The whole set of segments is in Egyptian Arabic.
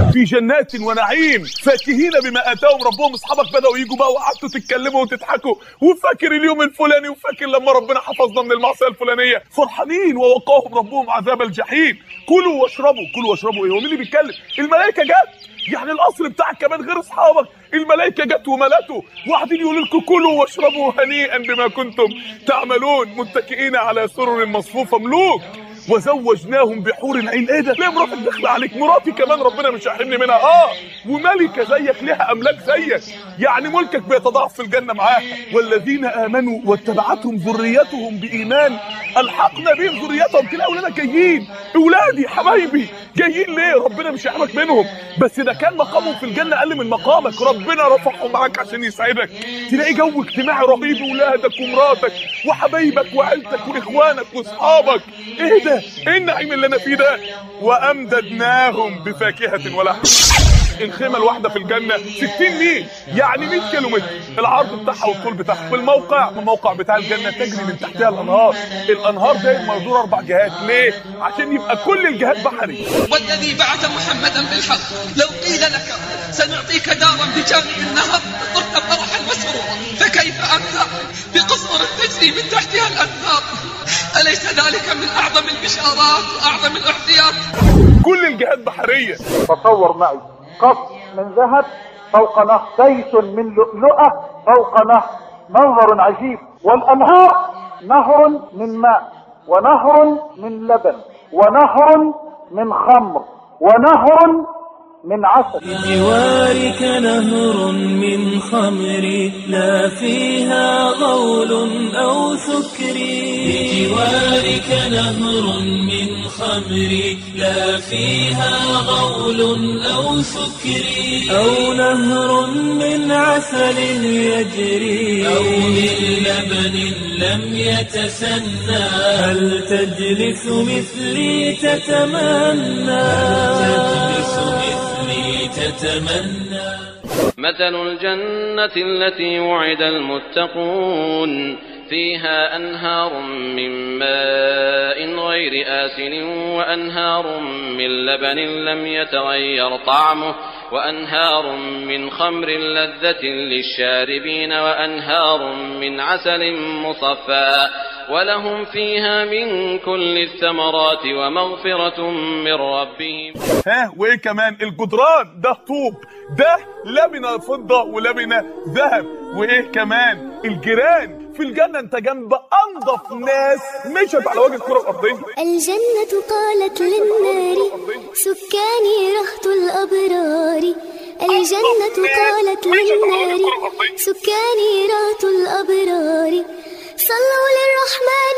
في جنات ونعيم فاكهين بما اتاهم ربهم اصحابك بداوا يجوا بقى وقعدتوا تتكلموا وتضحكوا وفاكر اليوم الفلاني وفاكر لما ربنا حفظنا من المعصيه الفلانيه فرحانين ووقاهم ربهم عذاب الجحيم كلوا واشربوا كلوا واشربوا ايه هو مين اللي بيتكلم الملائكه جت يعني القصر بتاعك كمان غير اصحابك الملائكه جت وملته وقاعدين يقولوا لكم كلوا واشربوا هنيئا بما كنتم تعملون متكئين على سرر مصفوفه ملوك وزوجناهم بحور عين ايه ده ليه مراتك داخله عليك مراتي كمان ربنا مش هيحرمني منها اه وملكه زيك ليها املاك زيك يعني ملكك بيتضاعف في الجنه معاها والذين امنوا واتبعتهم ذريتهم بايمان الحقنا بهم ذريتهم تلاقي اولادك جايين اولادي حبايبي جايين ليه ربنا مش هيحرمك منهم بس ده كان مقامهم في الجنه اقل من مقامك ربنا رفعهم معاك عشان يسعدك تلاقي جو اجتماعي رهيب ولادك ومراتك وحبايبك وعيلتك واخوانك واصحابك ايه ده ايه النعيم اللي انا فيه ده وامددناهم بفاكهه ولحم الخيمه الواحده في الجنه 60 ميل يعني 100 كيلو متر العرض بتاعها والطول بتاعها والموقع الموقع بتاع الجنه تجري من تحتها الانهار الانهار داير مدور اربع جهات ليه عشان يبقى كل الجهات بحري والذي بعث محمدا بالحق لو قيل لك سنعطيك دارا بجانب النهر صرت فرحا وسرورا فكيف انت بقصر تجري من تحتها الانهار اليس ذلك من اعظم البشارات واعظم الاحتياط كل الجهات بحريه تصور معي قصر من ذهب فوق نهر بيت من لؤلؤة فوق نهر منظر عجيب والأنهار نهر من ماء ونهر من لبن ونهر من خمر ونهر من عسل بجوارك نهر من خمر لا فيها غول أو سكر بجوارك نهر من خمر لا فيها غول أو سكر أو نهر من عسل يجري أو من لبن لم يتسنى هل تجلس مثلي تتمنى تجلس مثلي تتمنى مثل الجنة التي وعد المتقون فيها أنهار من ماء غير آسن وأنهار من لبن لم يتغير طعمه وأنهار من خمر لذة للشاربين وأنهار من عسل مصفى ولهم فيها من كل الثمرات ومغفرة من ربهم ها وايه كمان الجدران ده طوب ده لبنه فضه ولبنه ذهب وايه كمان الجيران في الجنه انت جنب انظف ناس مشت على وجه الكره الارضيه الجنة قالت للنار سكاني رهط الأبرار الجنة قالت للنار سكاني رهط الأبرار صلوا للرحمن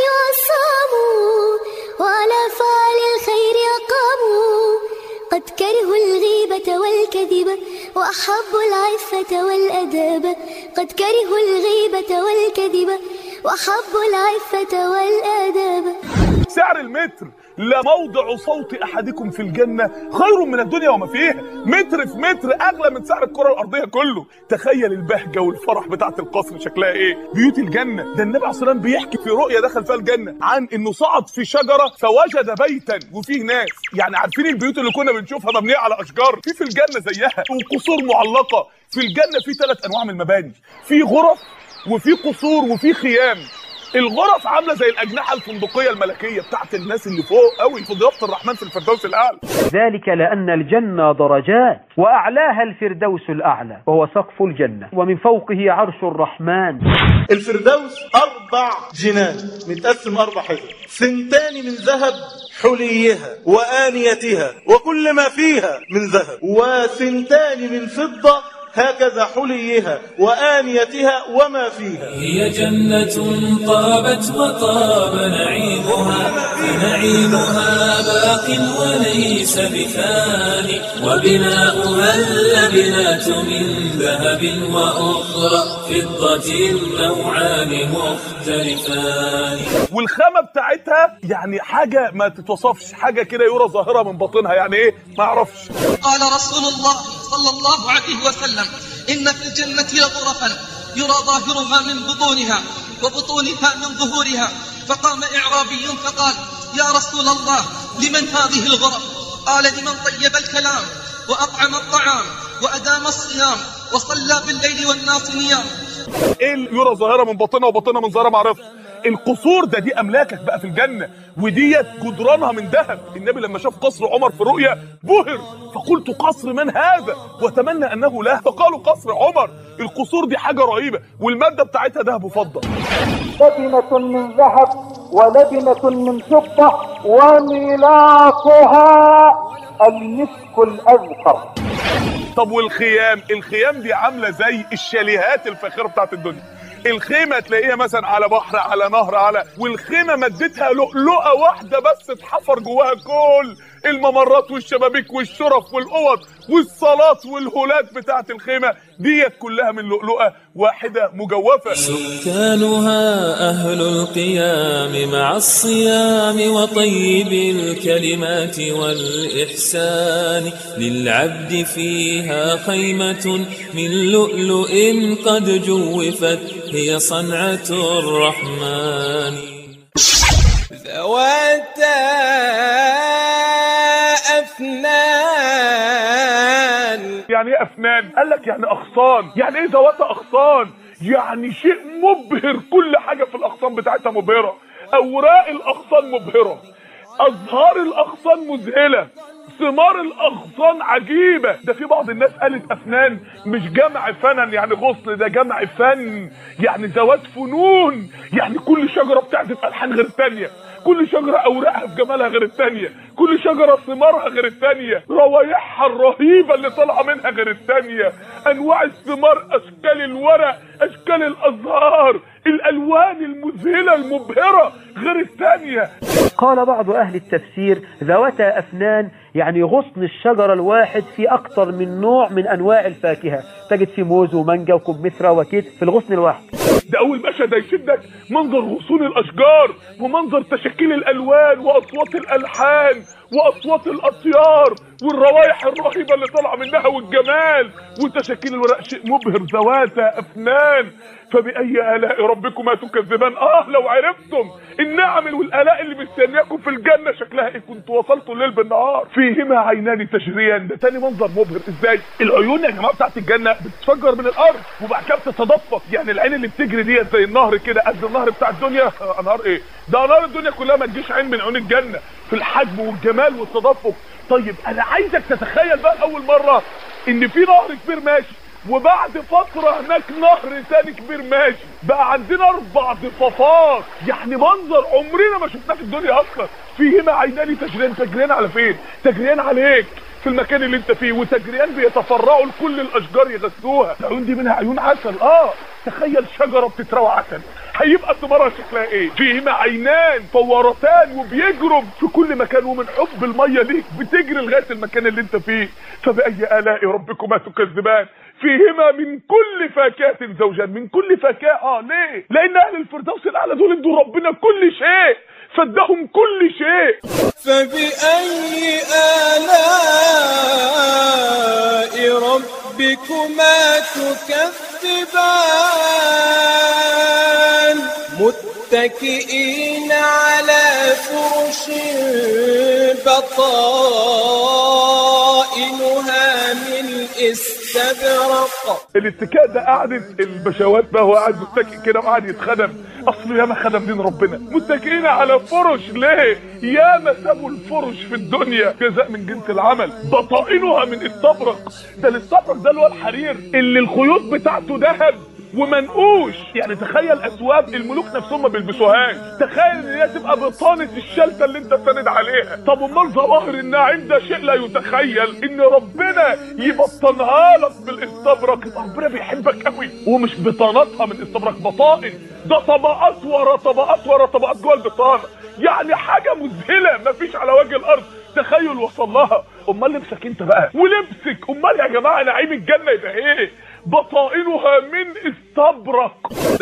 وصاموا وعلى فعل الخير أقاموا قد كرهوا الغيبة والكذب وأحبوا العفة والأداب قد كرهوا الغيبة والكذب وأحبوا العفة والآداب سعر المتر لموضع صوت احدكم في الجنه خير من الدنيا وما فيها متر في متر اغلى من سعر الكره الارضيه كله تخيل البهجه والفرح بتاعه القصر شكلها ايه بيوت الجنه ده النبي عليه الصلاه والسلام بيحكي في رؤيا دخل فيها الجنه عن انه صعد في شجره فوجد بيتا وفيه ناس يعني عارفين البيوت اللي كنا بنشوفها مبنيه على اشجار في في الجنه زيها وقصور معلقه في الجنه في ثلاث انواع من المباني في غرف وفي قصور وفي خيام الغرف عامله زي الاجنحه الفندقيه الملكيه بتاعت الناس اللي فوق قوي في ضيافه الرحمن في الفردوس الاعلى ذلك لأن الجنة درجات وأعلاها الفردوس الأعلى وهو سقف الجنة ومن فوقه عرش الرحمن الفردوس أربع جنان متقسم أربع حزب سنتان من ذهب حليها وآنيتها وكل ما فيها من ذهب وسنتان من فضة هكذا حليها وآنيتها وما فيها هي جنة طابت وطاب نعيمها فنعيمها باق وليس بفاني وبناؤها اللبنات من ذهب وأخرى فضة نوعان مختلفان والخامه بتاعتها يعني حاجه ما تتوصفش حاجه كده يرى ظاهره من باطنها يعني ايه ما اعرفش قال رسول الله صلى الله عليه وسلم إن في الجنة لغرفا يرى ظاهرها من بطونها وبطونها من ظهورها فقام إعرابي فقال يا رسول الله لمن هذه الغرف قال لمن طيب الكلام وأطعم الطعام وأدام الصيام وصلى بالليل والناس نيام ايه اللي يرى ظاهره من باطنها وباطنها من ظاهره معرفه القصور ده دي املاكك بقى في الجنه وديت جدرانها من ذهب النبي لما شاف قصر عمر في رؤيا بهر فقلت قصر من هذا وتمنى انه لا فقالوا قصر عمر القصور دي حاجه رهيبه والماده بتاعتها ذهب وفضه لبنة من ذهب ولبنة من فضة وميلاطها المسك الأزفر طب والخيام الخيام دي عامله زي الشاليهات الفاخره بتاعت الدنيا الخيمه تلاقيها مثلا على بحر على نهر على والخيمه مدتها لؤلؤه واحده بس اتحفر جواها كل الممرات والشبابيك والشرف والاوض والصالات والهولات بتاعت الخيمه ديت كلها من لؤلؤه واحده مجوفه سكانها أهل القيام مع الصيام وطيب الكلمات والإحسان للعبد فيها خيمة من لؤلؤ قد جوفت هي صنعة الرحمن ذواتا أفنان يعني ايه افنان قال لك يعني اغصان يعني ايه ذوات اغصان يعني شيء مبهر كل حاجه في الاغصان بتاعتها مبهره اوراق الاغصان مبهره ازهار الاغصان مذهله ثمار الاغصان عجيبه ده في بعض الناس قالت افنان مش جمع فنن يعني غصن ده جمع فن يعني ذوات فنون يعني كل شجره بتعزف الحان غير الثانيه كل شجرة أوراقها في جمالها غير التانية كل شجرة ثمارها غير التانية روايحها الرهيبة اللي طالعة منها غير التانية أنواع الثمار أشكال الورق أشكال الأزهار الألوان المذهلة المبهرة غير التانية قال بعض أهل التفسير ذوتا أفنان يعني غصن الشجرة الواحد في أكثر من نوع من أنواع الفاكهة تجد في موز ومانجا وكمثرى وكيت في الغصن الواحد ده أول مشهد هيشدك منظر غصون الأشجار ومنظر تشكيل الألوان وأصوات الألحان وأصوات الأطيار والروائح الرهيبة اللي طالعة منها والجمال وتشكيل الورق شيء مبهر ذواتا أفنان فبأي آلاء ربكما تكذبان آه لو عرفتم النعم والآلاء اللي مستنياكم في الجنة شكلها إيه كنت وصلتوا الليل بالنهار فيهما عينان تجريان ده تاني منظر مبهر إزاي العيون يا جماعة بتاعت الجنة بتتفجر من الأرض وبعد كده بتتدفق يعني العين اللي بتجري ديت زي النهر كده قد النهر بتاع الدنيا آه، انهار ايه ده انهار الدنيا كلها ما تجيش عين من عيون الجنة في الحجم والجمال والتدفق طيب انا عايزك تتخيل بقى اول مرة ان في نهر كبير ماشي وبعد فترة هناك نهر تاني كبير ماشي بقى عندنا اربع ضفافات يعني منظر عمرنا ما شفناه في الدنيا اصلا فيهما عينان تجريان تجريان على فين تجريان عليك في المكان اللي انت فيه وتجريان بيتفرعوا لكل الاشجار يغذوها العيون دي منها عيون عسل اه تخيل شجره بتتروى عسل هيبقى ثمارها شكلها ايه فيهما عينان فورتان وبيجروا في كل مكان ومن حب الميه ليك بتجري لغايه المكان اللي انت فيه فباي الاء ربكما تكذبان فيهما من كل فاكهه زوجان من كل فاكهه اه ليه لان اهل الفردوس الاعلى دول ادوا ربنا كل شيء فادهم كل شيء فبأي آلاء ربكما تكذبان متكئين على فرش بطائنها من استبرق الاتكاء ده قعدة البشوات بقى هو قاعد متكئ كده وقاعد يتخدم اصله ياما خدم دين ربنا متكئين على فرش ليه ياما سابوا الفرش في الدنيا جزاء من جنس العمل بطائنها من استبرق ده الاستبرق ده اللي هو الحرير اللي الخيوط بتاعته ذهب ومنقوش يعني تخيل اثواب الملوك نفسهم ما بيلبسوهاش تخيل ان هي تبقى بطانه الشلته اللي انت ساند عليها طب امال ظواهر النعيم ده شيء لا يتخيل ان ربنا يبطنها لك بالاستبرق يبقى ربنا بيحبك قوي ومش بطانتها من استبرق بطائن ده طبقات ورا طبقات ورا طبقات جوه البطانه يعني حاجه مذهله مفيش على وجه الارض تخيل وصل لها امال لبسك انت بقى ولبسك امال يا جماعه نعيم الجنه يبقى ايه بطائنها من استبرق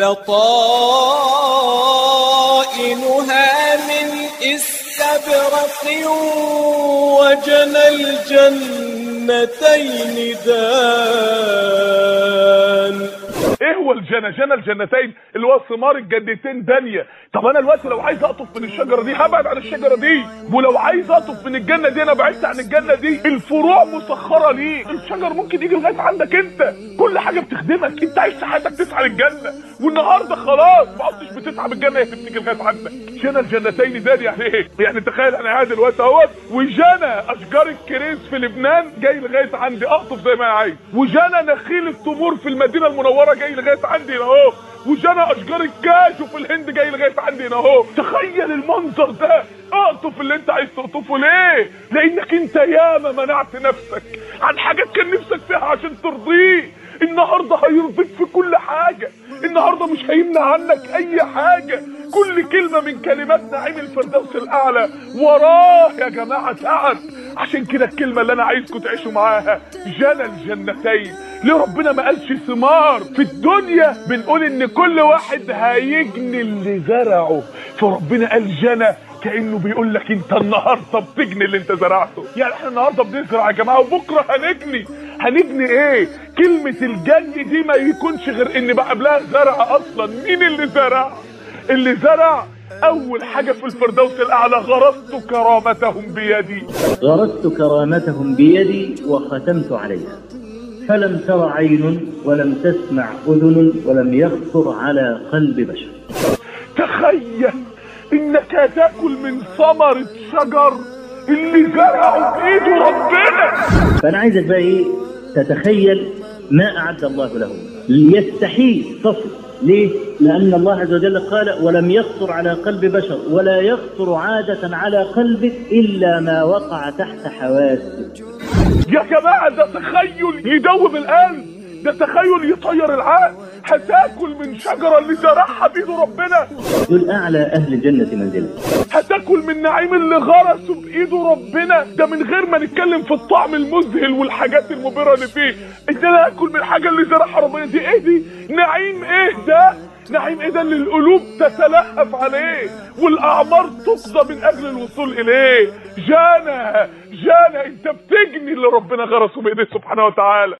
بطائنها من استبرق وجنى الجنتين دان ايه هو الجنة جنة الجنتين اللي هو ثمار الجنتين دانية طب انا دلوقتي لو عايز اقطف من الشجرة دي هبعد عن الشجرة دي ولو عايز اقطف من الجنة دي انا بعدت عن الجنة دي الفروع مسخرة ليه الشجر ممكن يجي لغاية عندك انت كل حاجة بتخدمك انت عايش حياتك تسعى للجنة والنهاردة خلاص ما عدتش بتسعى بالجنة هي تبتدي لغاية عندك جنة الجنتين دانية يعني ايه يعني تخيل انا قاعد دلوقتي اهوت وجنى اشجار الكريز في لبنان جاي لغاية عندي اقطف زي ما انا عايز وجنى نخيل التمور في المدينة المنورة جاي لغاية عندي هنا اهو وجنى اشجار الكاجو في الهند جاي لغايه عندي هنا اهو تخيل المنظر ده اقطف اللي انت عايز تقطفه ليه لانك انت ياما منعت نفسك عن حاجات كان نفسك فيها عشان ترضيه النهارده هيرضيك في كل حاجه النهارده مش هيمنع عنك اي حاجه كل كلمه من كلمات نعيم الفردوس الاعلى وراه يا جماعه تعب عشان كده الكلمه اللي انا عايزكم تعيشوا معاها جنى الجنتين ليه ربنا ما قالش ثمار في الدنيا بنقول ان كل واحد هيجني اللي زرعه فربنا قال جنى كانه بيقول لك انت النهارده بتجني اللي انت زرعته يعني احنا النهارده بنزرع يا جماعه وبكره هنجني هنجني ايه كلمه الجني دي ما يكونش غير ان بقى قبلها زرع اصلا مين اللي زرع اللي زرع اول حاجه في الفردوس الاعلى غرست كرامتهم بيدي غرست كرامتهم بيدي وختمت عليها فلم تر عين ولم تسمع اذن ولم يخطر على قلب بشر تخيل انك تاكل من ثمرة شجر اللي زرعه بايده ربنا فانا عايزك بقى ايه تتخيل ما اعد الله لهم يستحيل تصل ليه؟ لأن الله عز وجل قال ولم يخطر على قلب بشر ولا يخطر عادة على قلبك إلا ما وقع تحت حواسك يا جماعة ده تخيل يدوب القلب ده تخيل يطير العقل هتاكل من شجرة اللي زرعها بإيده ربنا دول أعلى أهل الجنة منزلا هتاكل من نعيم اللي غرسه بإيده ربنا ده من غير ما نتكلم في الطعم المذهل والحاجات المبهرة اللي فيه ان انا اكل من الحاجة اللي زرعها ربنا دي ايه دي نعيم ايه ده نعيم ايه ده اللي القلوب تتلهف عليه والاعمار تقضى من اجل الوصول اليه جانا جانا انت بتجني اللي ربنا غرسه بايديه سبحانه وتعالى